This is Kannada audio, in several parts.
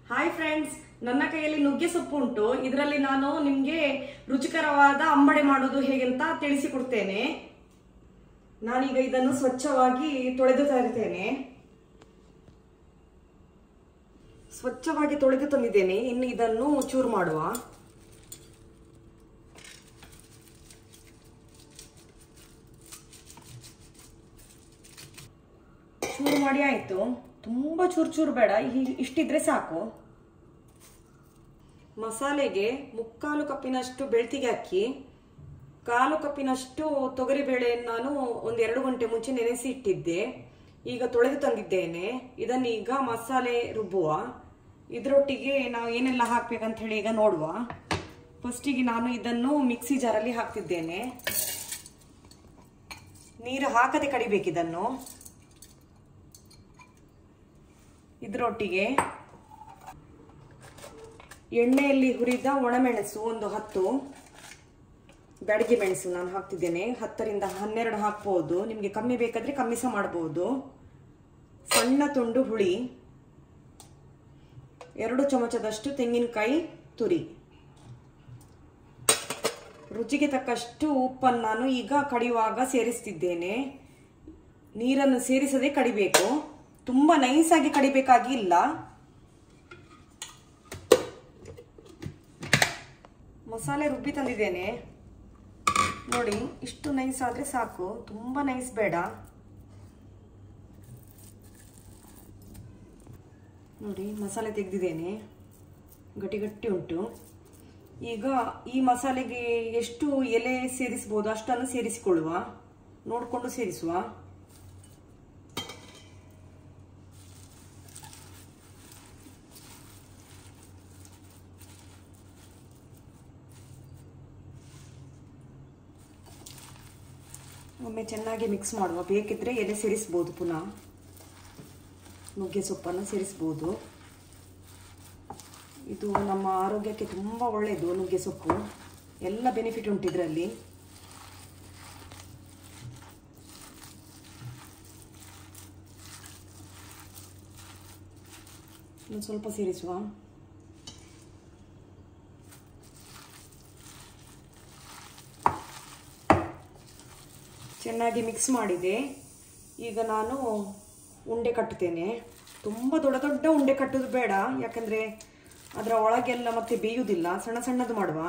ಹಾಯ್ ಫ್ರೆಂಡ್ಸ್ ನನ್ನ ಕೈಯಲ್ಲಿ ನುಗ್ಗೆ ಸೊಪ್ಪು ಉಂಟು ಇದರಲ್ಲಿ ನಾನು ನಿಮಗೆ ರುಚಿಕರವಾದ ಅಂಬಡೆ ಮಾಡೋದು ಹೇಗೆಂತ ತಿಳಿಸಿಕೊಡ್ತೇನೆ ನಾನೀಗ ಇದನ್ನು ಸ್ವಚ್ಛವಾಗಿ ತೊಳೆದು ತರುತ್ತೇನೆ ಸ್ವಚ್ಛವಾಗಿ ತೊಳೆದು ತಂದಿದ್ದೇನೆ ಇನ್ನು ಇದನ್ನು ಚೂರು ಮಾಡುವ ಚೂರು ಮಾಡಿ ಆಯ್ತು ತುಂಬಾ ಚೂರು ಚೂರು ಬೇಡ ಹೀ- ಇಷ್ಟಿದ್ರೆ ಸಾಕು ಮಸಾಲೆಗೆ ಮುಕ್ಕಾಲು ಕಪ್ಪಿನಷ್ಟು ಬೆಳ್ತಿಗೆ ಅಕ್ಕಿ ಕಾಲು ಕಪ್ಪಿನಷ್ಟು ತೊಗರಿಬೇಳೆಯನ್ನು ನಾನು ಒಂದು ಎರಡು ಗಂಟೆ ಮುಂಚೆ ನೆನೆಸಿ ಇಟ್ಟಿದ್ದೆ ಈಗ ತೊಳೆದು ತಂದಿದ್ದೇನೆ ಇದನ್ನೀಗ ಮಸಾಲೆ ರುಬ್ಬುವ ಇದರೊಟ್ಟಿಗೆ ನಾವು ಏನೆಲ್ಲ ಹಾಕ್ಬೇಕಂತ ಹೇಳಿ ಈಗ ನೋಡುವ ಫಸ್ಟಿಗೆ ನಾನು ಇದನ್ನು ಮಿಕ್ಸಿ ಜಾರಲ್ಲಿ ಹಾಕ್ತಿದ್ದೇನೆ ನೀರು ಹಾಕದೆ ಕಡಿಬೇಕು ಇದನ್ನು ಇದರೊಟ್ಟಿಗೆ ಎಣ್ಣೆಯಲ್ಲಿ ಹುರಿದ ಒಣಮೆಣಸು ಒಂದು ಹತ್ತು ಬ್ಯಾಡಗಿ ಮೆಣಸು ನಾನು ಹಾಕ್ತಿದ್ದೇನೆ ಹತ್ತರಿಂದ ಹನ್ನೆರಡು ಹಾಕ್ಬೋದು ನಿಮಗೆ ಕಮ್ಮಿ ಬೇಕಾದರೆ ಕಮ್ಮಿ ಸಹ ಮಾಡ್ಬೋದು ಸಣ್ಣ ತುಂಡು ಹುಳಿ ಎರಡು ಚಮಚದಷ್ಟು ತೆಂಗಿನಕಾಯಿ ತುರಿ ರುಚಿಗೆ ತಕ್ಕಷ್ಟು ಉಪ್ಪನ್ನು ನಾನು ಈಗ ಕಡಿಯುವಾಗ ಸೇರಿಸ್ತಿದ್ದೇನೆ ನೀರನ್ನು ಸೇರಿಸದೆ ಕಡಿಬೇಕು ತುಂಬ ನೈಸಾಗಿ ಕಡಿಬೇಕಾಗಿ ಇಲ್ಲ ಮಸಾಲೆ ರುಬ್ಬಿ ತಂದಿದ್ದೇನೆ ನೋಡಿ ಇಷ್ಟು ನೈಸ್ ಆದರೆ ಸಾಕು ತುಂಬ ನೈಸ್ ಬೇಡ ನೋಡಿ ಮಸಾಲೆ ತೆಗೆದಿದ್ದೇನೆ ಗಟ್ಟಿ ಗಟ್ಟಿ ಉಂಟು ಈಗ ಈ ಮಸಾಲೆಗೆ ಎಷ್ಟು ಎಲೆ ಸೇರಿಸ್ಬೋದು ಅಷ್ಟನ್ನು ಸೇರಿಸಿಕೊಳ್ಳುವ ನೋಡಿಕೊಂಡು ಸೇರಿಸುವ ಒಮ್ಮೆ ಚೆನ್ನಾಗಿ ಮಿಕ್ಸ್ ಮಾಡುವ ಬೇಕಿದ್ರೆ ಎಲೆ ಸೇರಿಸ್ಬೋದು ಪುನಃ ನುಗ್ಗೆ ಸೊಪ್ಪನ್ನು ಸೇರಿಸ್ಬೋದು ಇದು ನಮ್ಮ ಆರೋಗ್ಯಕ್ಕೆ ತುಂಬ ಒಳ್ಳೆಯದು ನುಗ್ಗೆ ಸೊಪ್ಪು ಎಲ್ಲ ಬೆನಿಫಿಟ್ ಉಂಟು ಇದರಲ್ಲಿ ಇನ್ನು ಸ್ವಲ್ಪ ಸೇರಿಸುವ ಚೆನ್ನಾಗಿ ಮಿಕ್ಸ್ ಮಾಡಿದೆ ಈಗ ನಾನು ಉಂಡೆ ಕಟ್ಟುತ್ತೇನೆ ತುಂಬ ದೊಡ್ಡ ದೊಡ್ಡ ಉಂಡೆ ಕಟ್ಟೋದು ಬೇಡ ಯಾಕಂದರೆ ಅದರ ಒಳಗೆಲ್ಲ ಮತ್ತೆ ಬೇಯುವುದಿಲ್ಲ ಸಣ್ಣ ಸಣ್ಣದು ಮಾಡುವ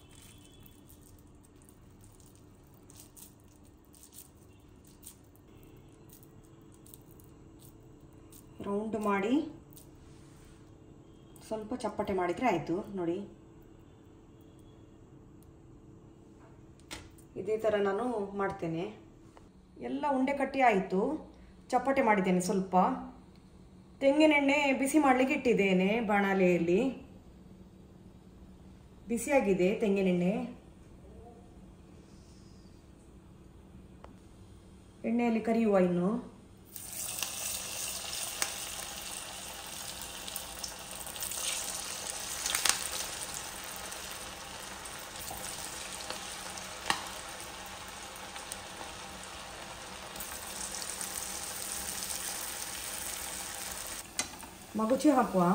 ರೌಂಡ್ ಮಾಡಿ ಸ್ವಲ್ಪ ಚಪ್ಪಟೆ ಮಾಡಿದರೆ ಆಯಿತು ನೋಡಿ ಇದೇ ಥರ ನಾನು ಮಾಡ್ತೇನೆ ಎಲ್ಲ ಉಂಡೆ ಕಟ್ಟಿ ಆಯಿತು ಚಪ್ಪಟೆ ಮಾಡಿದ್ದೇನೆ ಸ್ವಲ್ಪ ತೆಂಗಿನೆಣ್ಣೆ ಬಿಸಿ ಮಾಡಲಿಕ್ಕೆ ಇಟ್ಟಿದ್ದೇನೆ ಬಾಣಲೆಯಲ್ಲಿ ಬಿಸಿಯಾಗಿದೆ ತೆಂಗಿನೆಣ್ಣೆ ಎಣ್ಣೆಯಲ್ಲಿ ಕರಿಯುವ ಇನ್ನು ಮಗುಚಿ ಹಾಕುವ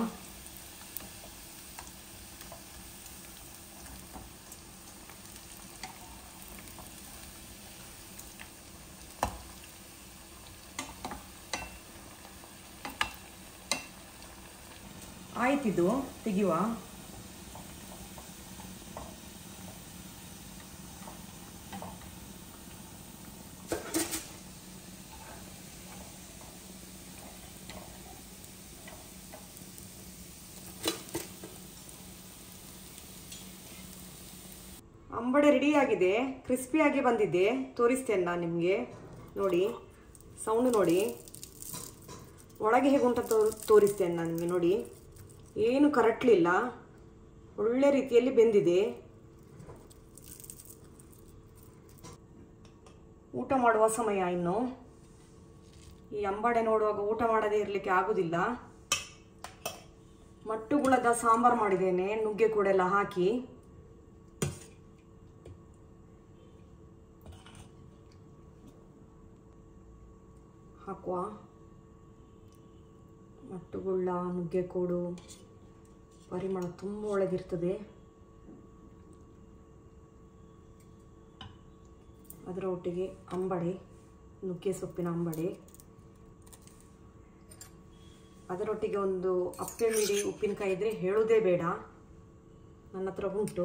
ಆಯ್ತಿದು ತೆಗಿಯುವ ಅಂಬಡೆ ರೆಡಿಯಾಗಿದೆ ಕ್ರಿಸ್ಪಿಯಾಗಿ ಬಂದಿದೆ ತೋರಿಸ್ತೇನೆ ನಾನು ನಿಮಗೆ ನೋಡಿ ಸೌಂಡ್ ನೋಡಿ ಒಳಗೆ ಹೇಗುಂಟ ತೋರ್ ತೋರಿಸ್ತೇನೆ ನಾನು ನಿಮಗೆ ನೋಡಿ ಏನು ಕರಟ್ಲಿಲ್ಲ ಒಳ್ಳೆ ರೀತಿಯಲ್ಲಿ ಬೆಂದಿದೆ ಊಟ ಮಾಡುವ ಸಮಯ ಇನ್ನು ಈ ಅಂಬಡೆ ನೋಡುವಾಗ ಊಟ ಮಾಡದೇ ಇರಲಿಕ್ಕೆ ಆಗುದಿಲ್ಲ ಮಟ್ಟುಗುಳದ ಸಾಂಬಾರು ಮಾಡಿದ್ದೇನೆ ನುಗ್ಗೆ ಕೂಡೆಲ್ಲ ಹಾಕಿ ಹಾಕುವ ಮಟ್ಟುಗುಳ್ಳ ನುಗ್ಗೆಕೋಡು ಪರಿಮಳ ತುಂಬ ಒಳಗಿರ್ತದೆ ಅದರ ಒಟ್ಟಿಗೆ ಅಂಬಡೆ ನುಗ್ಗೆ ಸೊಪ್ಪಿನ ಅಂಬಡೆ ಅದರೊಟ್ಟಿಗೆ ಒಂದು ಅಪ್ಪೆ ಮಿಡಿ ಉಪ್ಪಿನಕಾಯಿ ಇದ್ದರೆ ಹೇಳೋದೇ ಬೇಡ ನನ್ನ ಹತ್ರ ಉಂಟು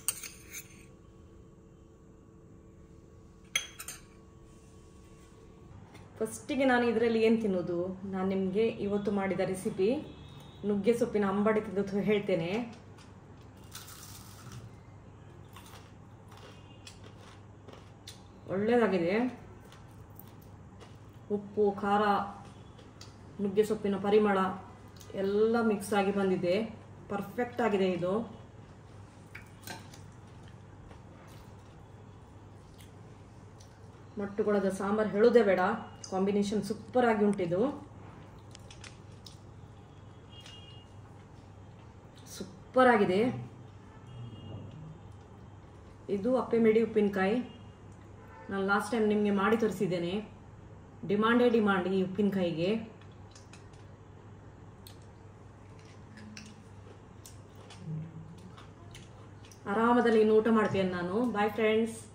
ಫಸ್ಟಿಗೆ ನಾನು ಇದರಲ್ಲಿ ಏನು ತಿನ್ನೋದು ನಾನು ನಿಮಗೆ ಇವತ್ತು ಮಾಡಿದ ರೆಸಿಪಿ ನುಗ್ಗೆ ಸೊಪ್ಪಿನ ಅಂಬಡಿ ತಿಂದು ಹೇಳ್ತೇನೆ ಒಳ್ಳೆಯದಾಗಿದೆ ಉಪ್ಪು ಖಾರ ನುಗ್ಗೆ ಸೊಪ್ಪಿನ ಪರಿಮಳ ಎಲ್ಲ ಮಿಕ್ಸ್ ಆಗಿ ಬಂದಿದೆ ಪರ್ಫೆಕ್ಟ್ ಆಗಿದೆ ಇದು ಮೊಟ್ಟುಗೊಳದ ಸಾಂಬಾರು ಹೇಳೋದೇ ಬೇಡ ಕಾಂಬಿನೇಷನ್ ಸೂಪರ್ ಆಗಿ ಉಂಟಿದು ಸೂಪರ್ ಆಗಿದೆ ಇದು ಅಪ್ಪೆ ಮೆಡಿ ಉಪ್ಪಿನಕಾಯಿ ನಾನು ಲಾಸ್ಟ್ ಟೈಮ್ ನಿಮಗೆ ಮಾಡಿ ತೋರಿಸಿದ್ದೇನೆ ಡಿಮಾಂಡೇ ಡಿಮಾಂಡ್ ಈ ಉಪ್ಪಿನಕಾಯಿಗೆ ಆರಾಮದಲ್ಲಿ ಇನ್ನು ಊಟ ಮಾಡ್ತೇನೆ ನಾನು ಬಾಯ್ ಫ್ರೆಂಡ್ಸ್